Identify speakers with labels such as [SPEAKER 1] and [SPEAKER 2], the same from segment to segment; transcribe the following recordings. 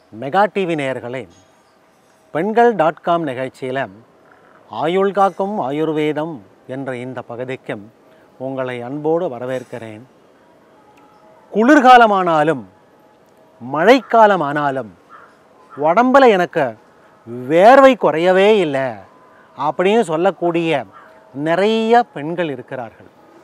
[SPEAKER 1] mega TV நேயர்களே பெண்கள் dot com நிகழ்ச்சியில் ஆயுள் காக்கும் ஆயுர்வேதம் என்ற இந்த பகுதிக்கும் உங்களை அன்போடு வரவேற்கிறேன் குளிர்காலமானாலும் மழைக்காலமானாலும் உடம்புல எனக்கு வேர்வை குறையவே இல்லை அப்படின்னு சொல்லக்கூடிய நிறைய பெண்கள் இருக்கிறார்கள்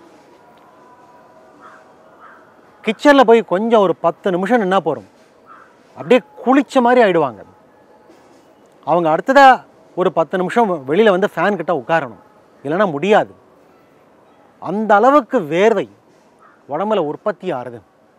[SPEAKER 1] கிச்சனில் போய் கொஞ்சம் ஒரு பத்து நிமிஷம் நின்னா போகிறோம் அப்படியே குளிச்ச மாதிரி ஆயிடுவாங்க அவங்க அடுத்ததாக ஒரு பத்து நிமிஷம் வெளியில் வந்து ஃபேன் கிட்ட உட்காரணும் இல்லைன்னா முடியாது அந்த அளவுக்கு வேர்வை உடம்புல உற்பத்தி ஆறுது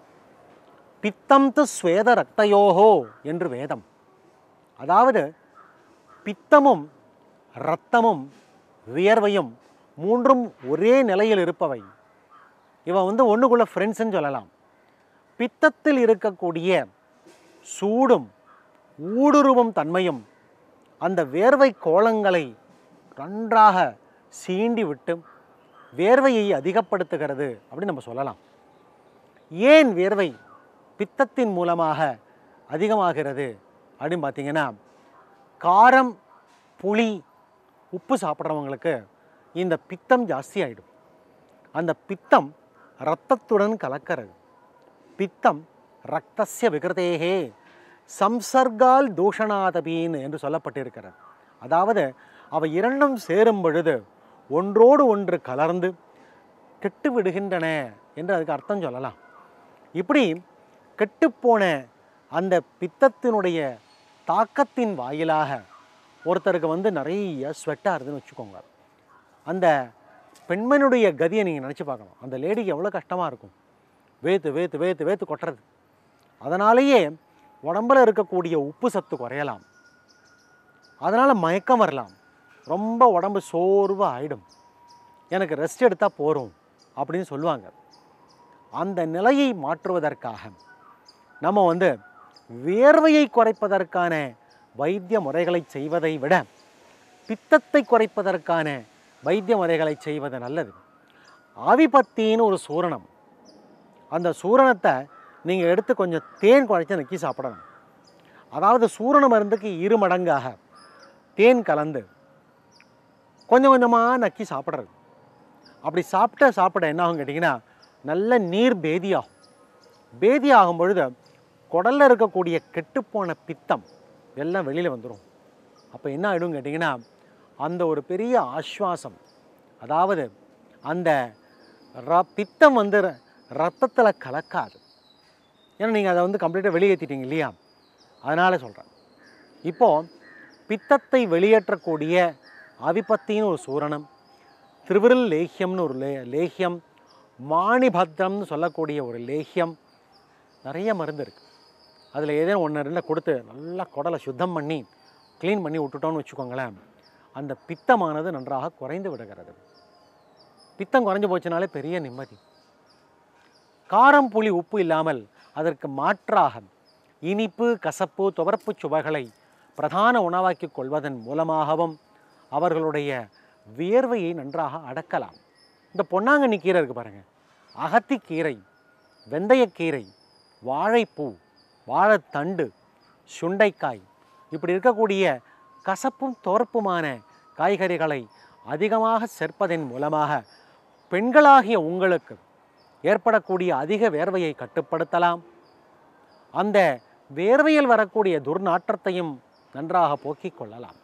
[SPEAKER 1] பித்தம் து ஸ்வேத ரக்தயோகோ என்று வேதம் அதாவது பித்தமும் இரத்தமும் வியர்வையும் மூன்றும் ஒரே நிலையில் இருப்பவை இவன் வந்து ஒன்றுக்குள்ள ஃப்ரெண்ட்ஸ்ன்னு சொல்லலாம் பித்தத்தில் இருக்கக்கூடிய சூடும் ஊடுருவும் தன்மையும் அந்த வேர்வை கோலங்களை நன்றாக சீண்டி விட்டு வேர்வையை அதிகப்படுத்துகிறது அப்படின்னு நம்ம சொல்லலாம் ஏன் வேர்வை பித்தத்தின் மூலமாக அதிகமாகிறது அப்படின்னு பார்த்தீங்கன்னா காரம் புளி உப்பு சாப்பிட்றவங்களுக்கு இந்த பித்தம் ஜாஸ்தி ஆகிடும் அந்த பித்தம் இரத்தத்துடன் கலக்கிறது பித்தம் ரத்தஸ்ய விகிருதேகே சம்சர்கால் தூஷணாதபீன் என்று சொல்லப்பட்டிருக்கிறது அதாவது அவை இரண்டும் சேரும் பொழுது ஒன்றோடு ஒன்று கலர்ந்து கெட்டு விடுகின்றன என்று அதுக்கு அர்த்தம் சொல்லலாம் இப்படி கெட்டுப்போன அந்த பித்தத்தினுடைய தாக்கத்தின் வாயிலாக ஒருத்தருக்கு வந்து நிறைய ஸ்வெட் ஆகுதுன்னு வச்சுக்கோங்க அந்த பெண்மனுடைய கதியை நீங்கள் நினச்சி பார்க்கணும் அந்த லேடிக்கு எவ்வளோ கஷ்டமாக இருக்கும் வேத்து வேத்து வேத்து வேத்து கொட்டுறது அதனாலேயே உடம்புல இருக்கக்கூடிய உப்பு சத்து குறையலாம் அதனால் மயக்கம் வரலாம் ரொம்ப உடம்பு சோர்வாக ஆயிடும் எனக்கு ரெஸ்ட் எடுத்தால் போகிறோம் அப்படின்னு சொல்லுவாங்க அந்த நிலையை மாற்றுவதற்காக நம்ம வந்து வேர்வையை குறைப்பதற்கான வைத்திய முறைகளை செய்வதை விட பித்தத்தை குறைப்பதற்கான வைத்திய முறைகளை செய்வது நல்லது ஆவிபத்தின்னு ஒரு சூரணம் அந்த சூரணத்தை நீங்கள் எடுத்து கொஞ்சம் தேன் குழைச்சி நக்கி சாப்பிடணும் அதாவது சூரண மருந்துக்கு இரு மடங்காக தேன் கலந்து கொஞ்சம் கொஞ்சமாக நக்கி சாப்பிட்றது அப்படி சாப்பிட்ட சாப்பிட என்ன ஆகும் கேட்டிங்கன்னா நல்ல நீர் பேதியாகும் பேதி ஆகும் பொழுது குடலில் இருக்கக்கூடிய கெட்டுப்போன பித்தம் எல்லாம் வெளியில் வந்துடும் அப்போ என்ன ஆகிடும் கேட்டிங்கன்னா அந்த ஒரு பெரிய ஆஸ்வாசம் அதாவது அந்த ர பித்தம் வந்து ரத்தத்தில் கலக்காது ஏன்னா நீங்கள் அதை வந்து கம்ப்ளீட்டாக வெளியேற்றிட்டீங்க இல்லையா அதனால் சொல்கிறேன் இப்போது பித்தத்தை வெளியேற்றக்கூடிய ஆவிபத்தின்னு ஒரு சூரணம் திருவிரல் லேஹ்யம்னு ஒரு லே லேஹ்யம் மாணிபத்ரம்னு சொல்லக்கூடிய ஒரு லேஹ்யம் நிறைய மருந்து இருக்குது அதில் ஏதேனும் ஒன்று ரெண்டு கொடுத்து நல்லா குடலை சுத்தம் பண்ணி க்ளீன் பண்ணி விட்டுட்டோம்னு வச்சுக்கோங்களேன் அந்த பித்தமானது நன்றாக குறைந்து விடுகிறது பித்தம் குறைஞ்சு போச்சுனாலே பெரிய நிம்மதி காரம் புளி உப்பு இல்லாமல் அதற்கு மாற்றாக இனிப்பு கசப்பு துவர்ப்பு சுவைகளை பிரதான உணவாக்கிக் கொள்வதன் மூலமாகவும் அவர்களுடைய வியர்வையை நன்றாக அடக்கலாம் இந்த பொன்னாங்கண்ணி கீரை இருக்குது பாருங்கள் அகத்திக்கீரை வெந்தயக்கீரை வாழைப்பூ வாழைத்தண்டு சுண்டைக்காய் இப்படி இருக்கக்கூடிய கசப்பும் துவர்ப்புமான காய்கறிகளை அதிகமாக சேர்ப்பதன் மூலமாக பெண்களாகிய உங்களுக்கு ஏற்படக்கூடிய அதிக வேர்வையை கட்டுப்படுத்தலாம் அந்த வேர்வையில் வரக்கூடிய துர்நாற்றத்தையும் நன்றாக போக்கிக் கொள்ளலாம்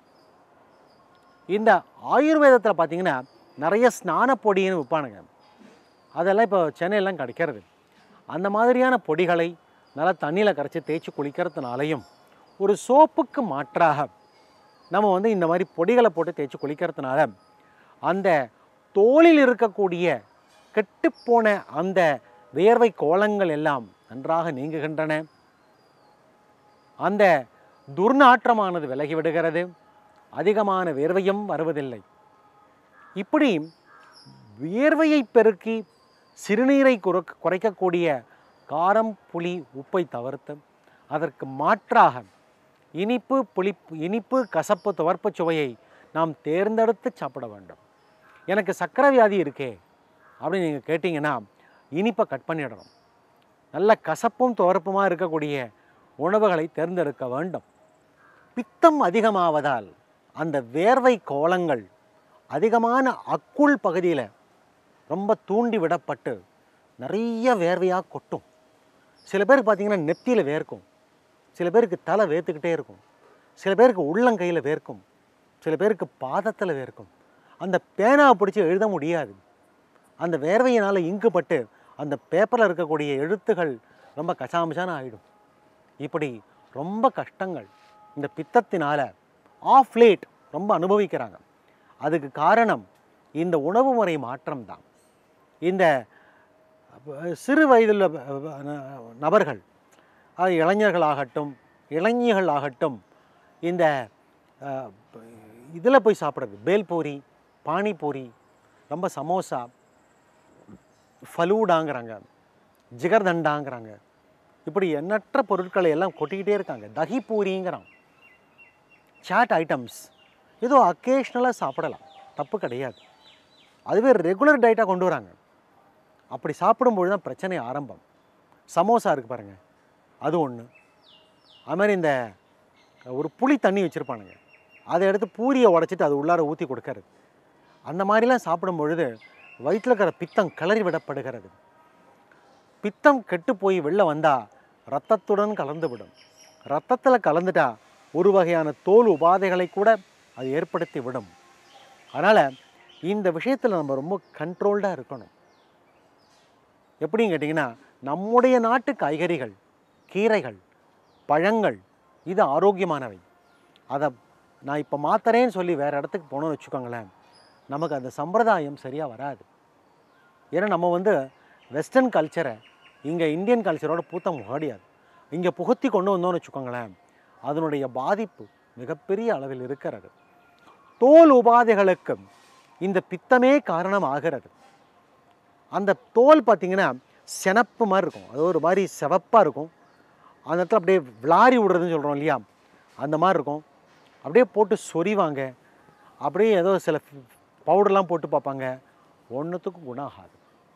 [SPEAKER 1] இந்த ஆயுர்வேதத்தில் பார்த்தீங்கன்னா நிறைய ஸ்நான பொடின்னு விற்பானுங்க அதெல்லாம் இப்போ சென்னையெல்லாம் கிடைக்கிறது அந்த மாதிரியான பொடிகளை நல்லா தண்ணியில் கரைச்சி தேய்ச்சி குளிக்கிறதுனாலையும் ஒரு சோப்புக்கு மாற்றாக நம்ம வந்து இந்த மாதிரி பொடிகளை போட்டு தேய்ச்சி குளிக்கிறதுனால அந்த தோலில் இருக்கக்கூடிய கெட்டுப்போன அந்த வேர்வை கோலங்கள் எல்லாம் நன்றாக நீங்குகின்றன அந்த துர்நாற்றமானது விலகி விடுகிறது அதிகமான வேர்வையும் வருவதில்லை இப்படி வியர்வையை பெருக்கி சிறுநீரை குறை குறைக்கக்கூடிய காரம் புளி உப்பை தவிர்த்து அதற்கு மாற்றாக இனிப்பு புளிப்பு இனிப்பு கசப்பு துவர்ப்பு சுவையை நாம் தேர்ந்தெடுத்து சாப்பிட வேண்டும் எனக்கு சர்க்கரை வியாதி இருக்கே அப்படின்னு நீங்கள் கேட்டிங்கன்னா இனிப்பை கட் பண்ணிடணும் நல்ல கசப்பும் துவர்ப்புமாக இருக்கக்கூடிய உணவுகளை தேர்ந்தெடுக்க வேண்டும் பித்தம் அதிகமாவதால் அந்த வேர்வை கோலங்கள் அதிகமான அக்குள் பகுதியில் ரொம்ப தூண்டி விடப்பட்டு நிறைய வேர்வையாக கொட்டும் சில பேருக்கு பார்த்தீங்கன்னா நெத்தியில் வேர்க்கும் சில பேருக்கு தலை வேர்த்துக்கிட்டே இருக்கும் சில பேருக்கு உள்ளங்கையில் வேர்க்கும் சில பேருக்கு பாதத்தில் வேர்க்கும் அந்த பேனாவை பிடிச்சி எழுத முடியாது அந்த வேர்வையினால் இங்கு பட்டு அந்த பேப்பரில் இருக்கக்கூடிய எழுத்துகள் ரொம்ப கசாமசான ஆகிடும் இப்படி ரொம்ப கஷ்டங்கள் இந்த பித்தத்தினால ஆஃப் லேட் ரொம்ப அனுபவிக்கிறாங்க அதுக்கு காரணம் இந்த உணவு முறை மாற்றம் தான் இந்த அஹ், சிறு வயதில் நபர்கள் அது இளைஞர்களாகட்டும் இளைஞர்கள் ஆகட்டும் இந்த இதில் போய் சாப்பிட்றது பேல்பூரி பானிபூரி ரொம்ப சமோசா ஃபலூடாங்கிறாங்க ஜிகர்தண்டாங்கிறாங்க இப்படி எண்ணற்ற பொருட்களை எல்லாம் கொட்டிக்கிட்டே இருக்காங்க தகி பூரிங்கிறான் சாட் ஐட்டம்ஸ் ஏதோ அக்கேஷ்னலாக சாப்பிடலாம் தப்பு கிடையாது அதுவே ரெகுலர் டயட்டாக கொண்டு வராங்க அப்படி சாப்பிடும்பொழுது தான் பிரச்சனை ஆரம்பம் சமோசா இருக்குது பாருங்கள் அது ஒன்று அது மாதிரி இந்த ஒரு புளி தண்ணி வச்சுருப்பானுங்க அதை எடுத்து பூரியை உடச்சிட்டு அது உள்ளார ஊற்றி கொடுக்கறது அந்த மாதிரிலாம் சாப்பிடும் பொழுது வயிற்றில் இருக்கிற பித்தம் கிளறி விடப்படுகிறது பித்தம் கெட்டு போய் வெளில வந்தால் ரத்தத்துடன் கலந்து விடும் ரத்தத்தில் கலந்துட்டா ஒரு வகையான தோல் உபாதைகளை கூட அது ஏற்படுத்தி விடும் அதனால் இந்த விஷயத்தில் நம்ம ரொம்ப கண்ட்ரோல்டாக இருக்கணும் எப்படின்னு கேட்டிங்கன்னா நம்முடைய நாட்டு காய்கறிகள் கீரைகள் பழங்கள் இது ஆரோக்கியமானவை அதை நான் இப்போ மாத்துறேன்னு சொல்லி வேறு இடத்துக்கு போனோம்னு வச்சுக்கோங்களேன் நமக்கு அந்த சம்பிரதாயம் சரியாக வராது ஏன்னா நம்ம வந்து வெஸ்டர்ன் கல்ச்சரை இங்கே இந்தியன் கல்ச்சரோட பூத்த முடியாது இங்கே புகுத்தி கொண்டு வந்தோம்னு வச்சுக்கோங்களேன் அதனுடைய பாதிப்பு மிகப்பெரிய அளவில் இருக்கிறது தோல் உபாதைகளுக்கு இந்த பித்தமே காரணம் ஆகிறது அந்த தோல் பார்த்திங்கன்னா செனப்பு மாதிரி இருக்கும் அது ஒரு மாதிரி சிவப்பாக இருக்கும் அந்த இடத்துல அப்படியே விளாரி விடுறதுன்னு சொல்கிறோம் இல்லையா அந்த மாதிரி இருக்கும் அப்படியே போட்டு சொறிவாங்க அப்படியே ஏதோ சில பவுடர்லாம் போட்டு பார்ப்பாங்க ஒன்றுத்துக்கும் குணம் ஆகாது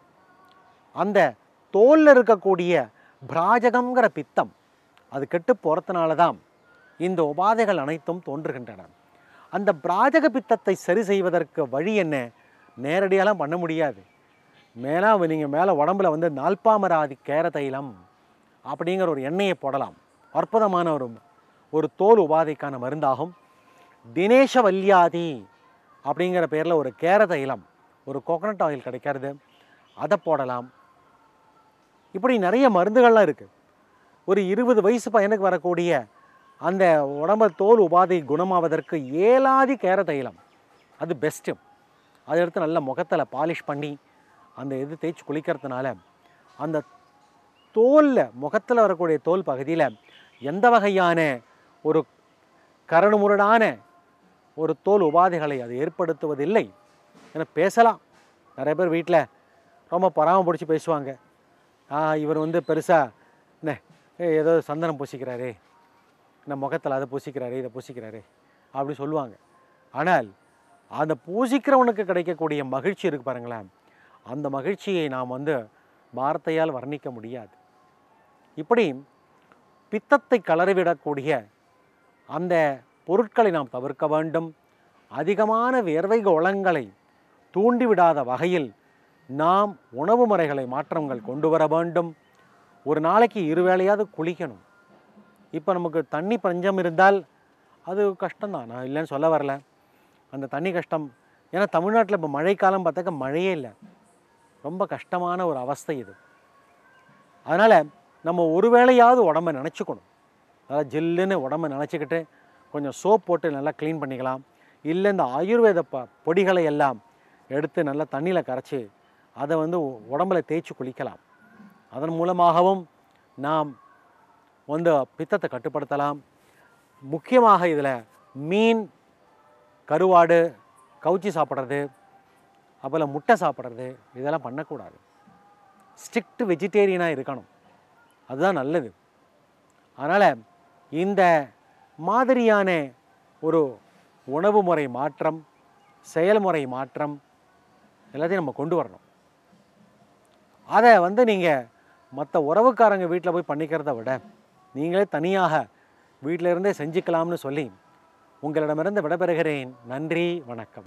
[SPEAKER 1] அந்த தோலில் இருக்கக்கூடிய பிராஜகம்ங்கிற பித்தம் அது கெட்டு போகிறதுனால தான் இந்த உபாதைகள் அனைத்தும் தோன்றுகின்றன அந்த பிராஜக பித்தத்தை சரி செய்வதற்கு வழி என்ன நேரடியாலாம் பண்ண முடியாது மேலே நீங்கள் மேலே உடம்புல வந்து நால்பாமராதி கேர தைலம் அப்படிங்கிற ஒரு எண்ணெயை போடலாம் அற்புதமான ஒரு ஒரு தோல் உபாதைக்கான மருந்தாகும் தினேஷவல்யாதி அப்படிங்கிற பேரில் ஒரு கேர தைலம் ஒரு கோகனட் ஆயில் கிடைக்கிறது அதை போடலாம் இப்படி நிறைய மருந்துகள்லாம் இருக்குது ஒரு இருபது வயசு பையனுக்கு வரக்கூடிய அந்த உடம்பு தோல் உபாதை குணமாவதற்கு ஏலாதி கேர தைலம் அது பெஸ்ட்டு அதை எடுத்து நல்ல முகத்தில் பாலிஷ் பண்ணி அந்த இது தேய்ச்சி குளிக்கிறதுனால அந்த தோலில் முகத்தில் வரக்கூடிய தோல் பகுதியில் எந்த வகையான ஒரு கரடுமுரடான ஒரு தோல் உபாதைகளை அது ஏற்படுத்துவதில்லை ஏன்னா பேசலாம் நிறைய பேர் வீட்டில் ரொம்ப பராம பிடிச்சி பேசுவாங்க "ஆ, இவர் வந்து பெருசாக என்ன ஏ, ஏதோ சந்தனம் பூசிக்கிறாரே இந்த முகத்தில் அதை பூசிக்கிறாரு இதை பூசிக்கிறாரு அப்படி சொல்லுவாங்க ஆனால் அந்த பூசிக்கிறவனுக்கு கிடைக்கக்கூடிய மகிழ்ச்சி இருக்கு பாருங்களேன் அந்த மகிழ்ச்சியை நாம் வந்து வார்த்தையால் வர்ணிக்க முடியாது இப்படி பித்தத்தை கலறிவிடக்கூடிய அந்த பொருட்களை நாம் தவிர்க்க வேண்டும் அதிகமான வியர்வை கோளங்களை தூண்டிவிடாத வகையில் நாம் உணவு முறைகளை மாற்றங்கள் கொண்டு வர வேண்டும் ஒரு நாளைக்கு இரு வேளையாவது குளிக்கணும் இப்போ நமக்கு தண்ணி பஞ்சம் இருந்தால் அது கஷ்டம்தான் நான் இல்லைன்னு சொல்ல வரல அந்த தண்ணி கஷ்டம் ஏன்னா தமிழ்நாட்டில் இப்போ மழைக்காலம் பார்த்தாக்க மழையே இல்லை ரொம்ப கஷ்டமான ஒரு அவஸ்தை இது அதனால் நம்ம ஒரு வேளையாவது உடம்ப நினச்சிக்கணும் நல்லா ஜில்லுன்னு உடம்ப நினச்சிக்கிட்டு கொஞ்சம் சோப் போட்டு நல்லா க்ளீன் பண்ணிக்கலாம் இல்லை இந்த ஆயுர்வேத ப பொடிகளை எல்லாம் எடுத்து நல்லா தண்ணியில் கரைச்சி அதை வந்து உ- உடம்புல தேய்ச்சி குளிக்கலாம் அதன் மூலமாகவும் நாம் வந்து பித்தத்தை கட்டுப்படுத்தலாம் முக்கியமாக இதில் மீன் கருவாடு கவுச்சி சாப்பிட்றது அப்புறம் முட்டை சாப்பிட்றது இதெல்லாம் பண்ணக்கூடாது ஸ்ட்ரிக்ட் வெஜிடேரியனாக இருக்கணும் அதுதான் நல்லது அதனால் இந்த மாதிரியான ஒரு உணவு முறை மாற்றம் செயல்முறை மாற்றம் எல்லாத்தையும் நம்ம கொண்டு வரணும் அதை வந்து நீங்கள் மற்ற உறவுக்காரங்க வீட்டில் போய் பண்ணிக்கிறத விட நீங்களே தனியாக வீட்டில இருந்தே செஞ்சுக்கலாம்னு சொல்லி உங்களிடமிருந்து விடைபெறுகிறேன் நன்றி வணக்கம்